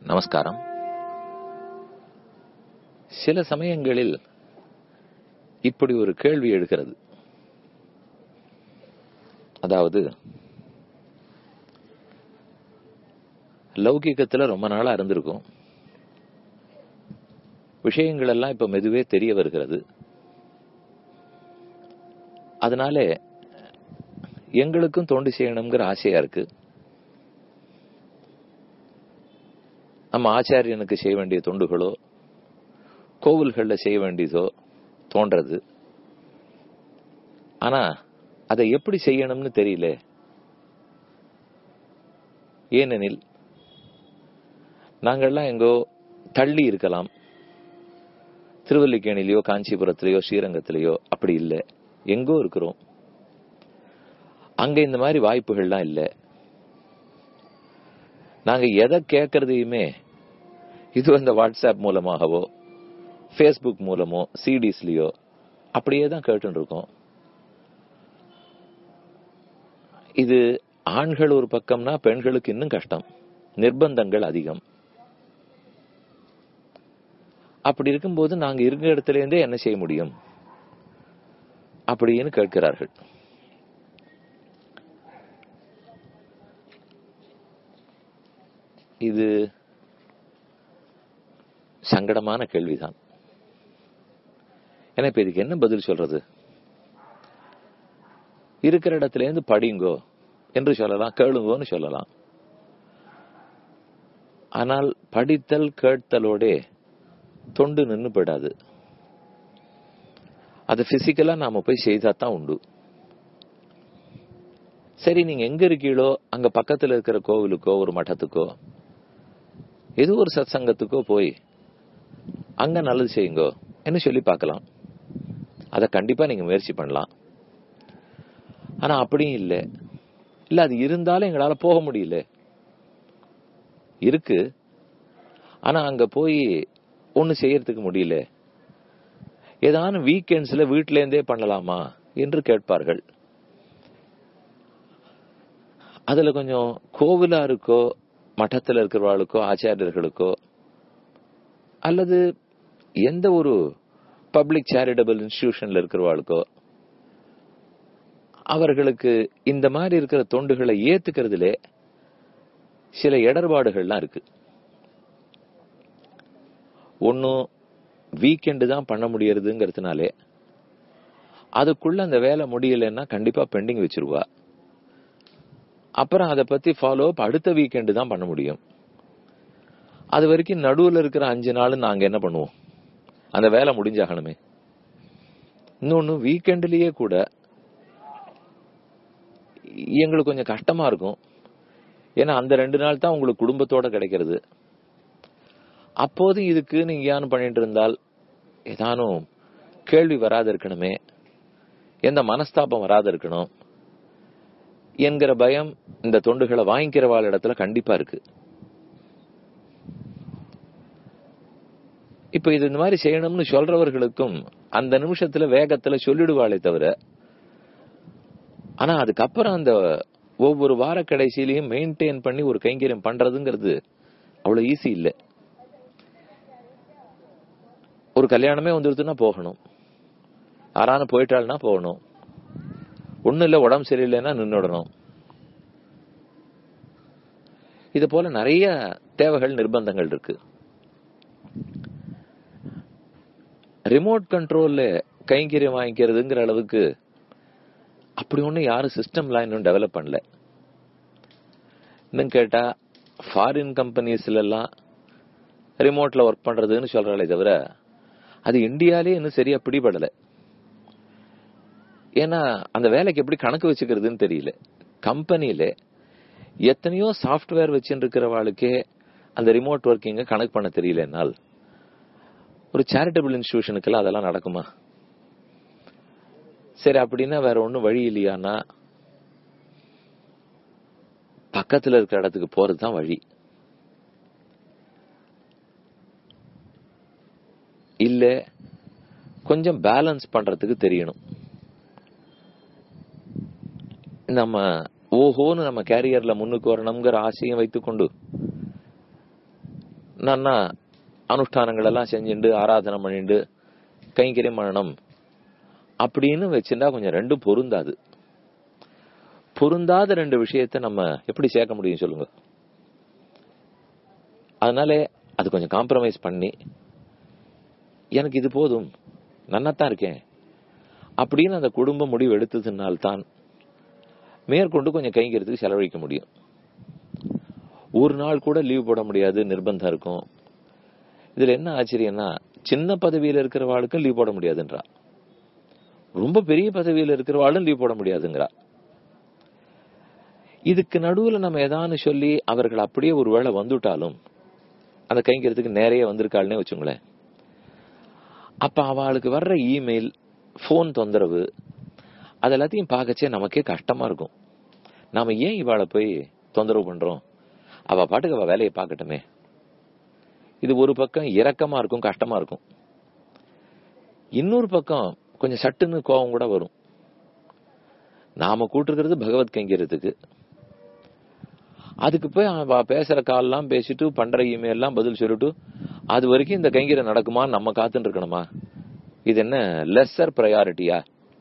நமஸ்காரம் சில சமயங்களில் இப்படி ஒரு கேள்வி எழுகிறது அதாவது லௌகிகத்துல ரொம்ப நாளா இருந்திருக்கும் விஷயங்கள் எல்லாம் இப்ப மெதுவே தெரிய வருகிறது அதனால எங்களுக்கும் தொண்டு செய்யணுங்கிற ஆசையா இருக்கு நம்ம ஆச்சாரியனுக்கு செய்ய வேண்டிய தொண்டுகளோ கோவில்கள்ல செய்ய வேண்டியதோ தோன்றது ஆனா அதை எப்படி செய்யணும்னு தெரியல ஏனெனில் நாங்கள்லாம் எங்கோ தள்ளி இருக்கலாம் திருவல்லிக்கேணிலையோ காஞ்சிபுரத்திலேயோ ஸ்ரீரங்கத்திலேயோ அப்படி இல்லை எங்கோ இருக்கிறோம் அங்க இந்த மாதிரி வாய்ப்புகள்லாம் இல்லை நாங்க எதை கேட்கறதையுமே இது அந்த வாட்ஸ்அப் மூலமாகவோ ஃபேஸ்புக் மூலமோ சிடிஸ்லயோ அப்படியே தான் கேட்டு இருக்கோம் இது ஆண்கள் ஒரு பக்கம்னா பெண்களுக்கு இன்னும் கஷ்டம் நிர்பந்தங்கள் அதிகம் அப்படி இருக்கும்போது நாங்க இருக்கிற இடத்துல இருந்தே என்ன செய்ய முடியும் அப்படின்னு கேட்கிறார்கள் இது சங்கடமான கேள்விதான் ஏன்னா இப்ப இதுக்கு என்ன பதில் சொல்றது இருக்கிற இடத்துல இருந்து படிங்கோ என்று சொல்லலாம் கேளுங்கோன்னு சொல்லலாம் ஆனால் படித்தல் கேட்தலோட தொண்டு நின்று போயிடாது அது பிசிக்கலா நாம போய் செய்தா தான் உண்டு சரி நீங்க எங்க இருக்கீங்களோ அங்க பக்கத்துல இருக்கிற கோவிலுக்கோ ஒரு மட்டத்துக்கோ ஏதோ ஒரு சத் சங்கத்துக்கோ போய் அங்க நல்லது செய்யுங்கோ என்ன சொல்லி பார்க்கலாம் அதை கண்டிப்பா நீங்க முயற்சி பண்ணலாம் ஆனா அப்படியும் இல்லை இல்ல அது இருந்தாலும் எங்களால போக முடியல இருக்கு ஆனா அங்க போய் ஒண்ணு செய்யறதுக்கு முடியல ஏதான வீக்கெண்ட்ஸ்ல வீட்ல இருந்தே பண்ணலாமா என்று கேட்பார்கள் அதுல கொஞ்சம் கோவிலா இருக்கோ மட்டத்தில் இருக்கிறவாளுக்கோ ஆச்சாரியர்களுக்கோ அல்லது எந்த ஒரு பப்ளிக் சேரிட்டபிள் இன்ஸ்டிடியூஷன்ல இருக்கிறவாளுக்கோ அவர்களுக்கு இந்த மாதிரி இருக்கிற தொண்டுகளை ஏத்துக்கிறதுல சில இடர்பாடுகள்லாம் இருக்கு ஒன்னும் வீக்கெண்டு தான் பண்ண முடியறதுங்கிறதுனாலே அதுக்குள்ள அந்த வேலை முடியலன்னா கண்டிப்பா பெண்டிங் வச்சிருவா அப்புறம் அதை பத்தி ஃபாலோ அப் அடுத்த வீக்கெண்டு தான் பண்ண முடியும் அது வரைக்கும் நடுவுல இருக்கிற அஞ்சு நாள் நாங்க என்ன பண்ணுவோம் அந்த வேலை முடிஞ்சாகணுமே இன்னொன்னு வீக்கெண்ட்லயே கூட எங்களுக்கு கொஞ்சம் கஷ்டமா இருக்கும் ஏன்னா அந்த ரெண்டு நாள் தான் உங்களுக்கு குடும்பத்தோட கிடைக்கிறது அப்போது இதுக்கு நீங்க ஏன் பண்ணிட்டு இருந்தால் ஏதானும் கேள்வி வராது இருக்கணுமே எந்த மனஸ்தாபம் வராது இருக்கணும் என்கிற பயம் இந்த தொண்டுகளை வாங்கிக்கிறவாள் இடத்துல கண்டிப்பா இருக்கு இப்ப இது இந்த மாதிரி செய்யணும்னு சொல்றவர்களுக்கும் அந்த நிமிஷத்துல வேகத்துல சொல்லிடுவாளே தவிர ஆனா அதுக்கப்புறம் அந்த ஒவ்வொரு வார கடைசியிலையும் மெயின்டைன் பண்ணி ஒரு கைங்கரியம் பண்றதுங்கிறது அவ்வளவு ஈஸி இல்லை ஒரு கல்யாணமே வந்துருதுன்னா போகணும் யாரான போயிட்டாள்னா போகணும் ஒன்னும் இல்ல உடம்பு சரியில்லைன்னா நின்னுடணும் இது போல நிறைய தேவைகள் நிர்பந்தங்கள் இருக்கு ரிமோட் கண்ட்ரோல்ல கைங்கரியம் வாங்கிக்கிறதுங்கிற அளவுக்கு அப்படி ஒன்றும் யாரும் சிஸ்டம்லாம் இன்னும் டெவலப் பண்ணல இன்னும் கேட்டா ஃபாரின் கம்பெனிஸ்ல எல்லாம் ரிமோட்ல ஒர்க் பண்றதுன்னு சொல்றாளே தவிர அது இந்தியாலே இன்னும் சரியா பிடிபடல ஏன்னா அந்த வேலைக்கு எப்படி கணக்கு வச்சுக்கிறதுன்னு தெரியல கம்பெனில எத்தனையோ சாஃப்ட்வேர் வச்சுட்டு இருக்கிறவாளுக்கே அந்த ரிமோட் ஒர்க்கிங்க கணக்கு பண்ண தெரியல என்னால் ஒரு சேரிட்டபிள் இன்ஸ்டிடியூஷனுக்கெல்லாம் அதெல்லாம் நடக்குமா சரி அப்படின்னா வேற ஒன்றும் வழி இல்லையானா பக்கத்துல இருக்கிற இடத்துக்கு போறது தான் வழி இல்ல கொஞ்சம் பேலன்ஸ் பண்றதுக்கு தெரியணும் நம்ம ஓஹோன்னு நம்ம கேரியர்ல முன்னுக்கு வரணுங்கிற ஆசையும் வைத்துக்கொண்டு நன்னா அனுஷ்டானங்கள் எல்லாம் செஞ்சுண்டு ஆராதனை பண்ணிண்டு கைங்கரியம் பண்ணணும் அப்படின்னு வச்சிருந்தா கொஞ்சம் ரெண்டும் பொருந்தாது பொருந்தாத ரெண்டு விஷயத்தை நம்ம எப்படி சேர்க்க முடியும் சொல்லுங்க அதனால அது கொஞ்சம் காம்ப்ரமைஸ் பண்ணி எனக்கு இது போதும் நன்னாத்தான் இருக்கேன் அப்படின்னு அந்த குடும்ப முடிவு எடுத்ததுனால்தான் மேற்கொண்டு கொஞ்சம் கைங்கிறதுக்கு செலவழிக்க முடியும் ஒரு நாள் கூட லீவ் போட முடியாது நிர்பந்தம் இருக்கும் இதுல என்ன ஆச்சரியம்னா சின்ன பதவியில இருக்கிறவாளுக்கும் லீவ் போட முடியாதுன்றா ரொம்ப பெரிய பதவியில இருக்கிறவாளும் லீவ் போட முடியாதுங்கிறா இதுக்கு நடுவுல நம்ம ஏதானு சொல்லி அவர்கள் அப்படியே ஒரு வேளை வந்துட்டாலும் அந்த கைங்கிறதுக்கு நிறைய வந்திருக்காள்னே வச்சுங்களேன் அப்ப அவளுக்கு வர்ற இமெயில் போன் தொந்தரவு அது எல்லாத்தையும் பார்க்கச்சே நமக்கே கஷ்டமா இருக்கும் நாம ஏன் இவாளை போய் தொந்தரவு பண்றோம் அவ பாட்டுக்கு அவ வேலையை பார்க்கட்டுமே இது ஒரு பக்கம் இரக்கமா இருக்கும் கஷ்டமா இருக்கும் இன்னொரு பக்கம் கொஞ்சம் சட்டுன்னு கோபம் கூட வரும் நாம கூட்டிருக்கிறது பகவத் கைங்கிறதுக்கு அதுக்கு போய் அவ பேசுற கால்லாம் பேசிட்டு பண்ற இமெயில் எல்லாம் பதில் சொல்லிட்டு அது வரைக்கும் இந்த கைங்கரை நடக்குமா நம்ம காத்துட்டு இருக்கணுமா இது என்ன லெஸ்ஸர் ப்ரையாரிட்டியா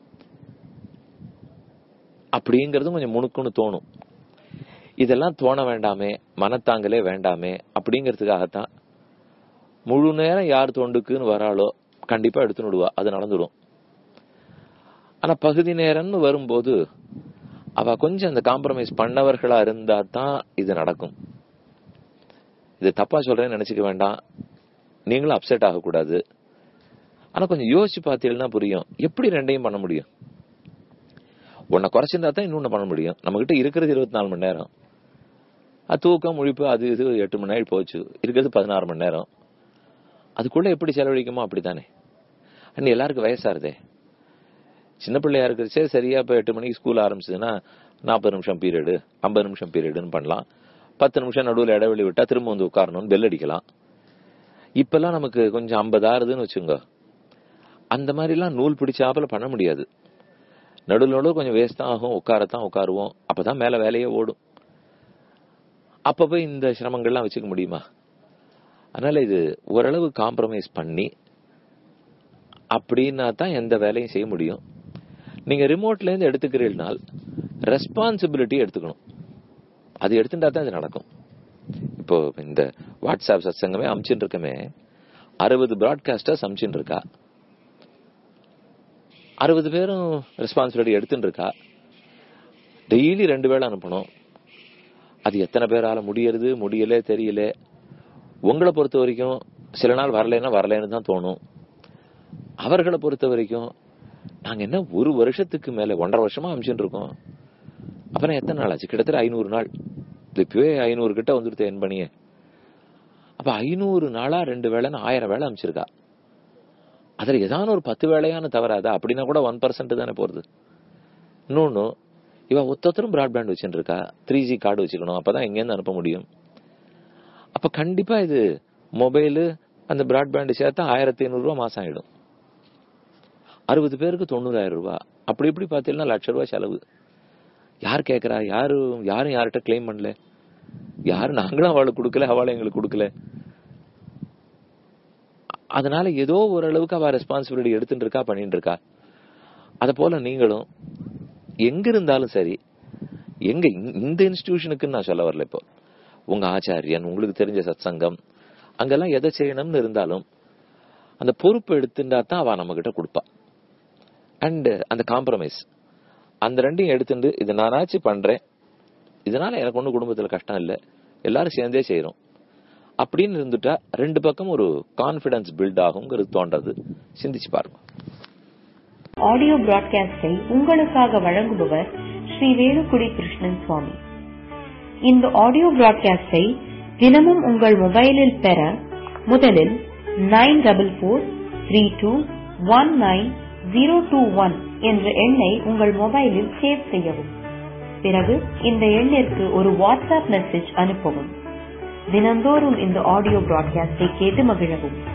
அப்படிங்கறதும் கொஞ்சம் முணுக்குன்னு தோணும் இதெல்லாம் தோண வேண்டாமே மனத்தாங்களே வேண்டாமே அப்படிங்கறதுக்காகத்தான் முழு நேரம் யார் தொண்டுக்குன்னு வராளோ கண்டிப்பா எடுத்துன்னு விடுவா அது நடந்துடும் ஆனா பகுதி நேரம்னு வரும்போது அவ கொஞ்சம் அந்த காம்ப்ரமைஸ் பண்ணவர்களா இருந்தா தான் இது நடக்கும் இது தப்பா சொல்றேன்னு நினைச்சுக்க வேண்டாம் நீங்களும் அப்செட் ஆகக்கூடாது ஆனா கொஞ்சம் யோசிச்சு பார்த்தீங்கன்னா புரியும் எப்படி ரெண்டையும் பண்ண முடியும் உன்னை குறைச்சிருந்தா தான் இன்னொன்னு பண்ண முடியும் நம்ம கிட்ட இருக்கிறது இருபத்தி நாலு மணி நேரம் அது தூக்கம் முழிப்பு அது இது எட்டு மணி நேரம் போச்சு இருக்கிறது பதினாறு மணி நேரம் அதுக்குள்ள எப்படி செலவழிக்குமோ அப்படித்தானே அண்ட் எல்லாருக்கும் வயசாருதே சின்ன பிள்ளையா இருக்கிறச்சே சரியா இப்ப எட்டு மணிக்கு ஸ்கூல் ஆரம்பிச்சதுன்னா நாற்பது நிமிஷம் பீரியடு ஐம்பது நிமிஷம் பீரியடுன்னு பண்ணலாம் பத்து நிமிஷம் நடுவில் இடைவெளி விட்டா திரும்ப வந்து உட்காரணும்னு பெல் அடிக்கலாம் இப்பெல்லாம் நமக்கு கொஞ்சம் ஐம்பது ஆறுதுன்னு வச்சுங்க அந்த மாதிரிலாம் நூல் பிடிச்சாப்புல பண்ண முடியாது நடுவில் நடுவில் கொஞ்சம் வேஸ்ட் தான் ஆகும் உட்காரத்தான் உட்காருவோம் அப்பதான் மேல வேலையே ஓடும் அப்ப போய் இந்த சிரமங்கள்லாம் வச்சுக்க முடியுமா அதனால இது ஓரளவு காம்ப்ரமைஸ் பண்ணி அப்படின்னா தான் எந்த வேலையும் செய்ய முடியும் நீங்க ரிமோட்ல இருந்து எடுத்துக்கிறீங்கனால் ரெஸ்பான்சிபிலிட்டி எடுத்துக்கணும் அது எடுத்துட்டா தான் இது நடக்கும் இப்போ இந்த வாட்ஸ்அப் சத்சங்கமே அமிச்சுட்டு இருக்கமே அறுபது பிராட்காஸ்டர்ஸ் அமிச்சுட்டு இருக்கா அறுபது பேரும் ரெஸ்பான்சிபிலிட்டி எடுத்துட்டு இருக்கா டெய்லி ரெண்டு வேளை அனுப்பணும் அது எத்தனை பேரால முடியறது முடியல தெரியல உங்களை பொறுத்த வரைக்கும் சில நாள் வரலைன்னா வரலைன்னு தான் தோணும் அவர்களை பொறுத்த வரைக்கும் நாங்க என்ன ஒரு வருஷத்துக்கு மேல ஒன்றரை வருஷமா அமிச்சுட்டு இருக்கோம் அப்புறம் எத்தனை நாள் ஆச்சு கிட்டத்தட்ட ஐநூறு நாள் இப்பவே ஐநூறு கிட்ட வந்துருது என் பண்ணியே அப்ப ஐநூறு நாளா ரெண்டு வேளைன்னு ஆயிரம் வேலை அமைச்சிருக்கா அதுல ஏதான ஒரு பத்து வேலையான தவறாதா அப்படின்னா கூட ஒன் பர்சன்ட் தானே போறது இன்னொன்னு இவ ஒத்தத்தரும் பிராட்பேண்ட் வச்சுட்டு இருக்கா த்ரீ ஜி கார்டு வச்சுக்கணும் அப்பதான் எங்கேருந்து அனுப்ப முடியும் அப்ப கண்டிப்பா இது மொபைலு அந்த பிராட்பேண்ட் சேர்த்தா ஆயிரத்தி ஐநூறு ரூபாய் மாசம் ஆயிடும் அறுபது பேருக்கு தொண்ணூறாயிரம் ரூபாய் அப்படி இப்படி பார்த்தீங்கன்னா லட்ச ரூபாய் செலவு யார் கேட்கறா யாரும் யாரும் யார்கிட்ட கிளைம் பண்ணல யாரும் நாங்களும் அவளுக்கு கொடுக்கல அவளை எங்களுக்கு கொடுக்கல அதனால ஏதோ ஓரளவுக்கு அவ ரெஸ்பான்சிபிலிட்டி எடுத்துட்டு இருக்கா பண்ணிட்டு இருக்கா அத போல நீங்களும் எங்க இருந்தாலும் சரி எங்க இந்த இன்ஸ்டிடியூஷனுக்குன்னு நான் சொல்ல வரல இப்போ உங்க ஆச்சாரியன் உங்களுக்கு தெரிஞ்ச சத்சங்கம் அங்கெல்லாம் எதை செய்யணும்னு இருந்தாலும் அந்த பொறுப்பு எடுத்துட்டா தான் அவ நம்ம கிட்ட கொடுப்பா அண்ட் அந்த காம்ப்ரமைஸ் அந்த ரெண்டையும் எடுத்துட்டு இது நானாச்சு பண்றேன் இதனால எனக்கு ஒன்றும் குடும்பத்துல கஷ்டம் இல்லை எல்லாரும் சேர்ந்தே செய்யறோம் அப்படின்னு இருந்துட்டா ரெண்டு பக்கம் ஒரு கான்பிடன்ஸ் பில்ட் ஆகுங்கிறது தோன்றது சிந்திச்சு பாருங்க ஆடியோ பிராட்காஸ்டை உங்களுக்காக வழங்குபவர் ஸ்ரீ வேலுக்குடி கிருஷ்ணன் சுவாமி இந்த ஆடியோ பிராட்காஸ்டை தினமும் உங்கள் மொபைலில் பெற முதலில் nine double four three two one nine zero two one என்ற எண்ணை உங்கள் மொபைலில் சேவ் செய்யவும் பிறகு இந்த எண்ணிற்கு ஒரு வாட்ஸ்அப் மெசேஜ் அனுப்பவும் தினந்தோறும் இந்த ஆடியோ பிராட்காஸ்டை கேட்டு மகிழவும்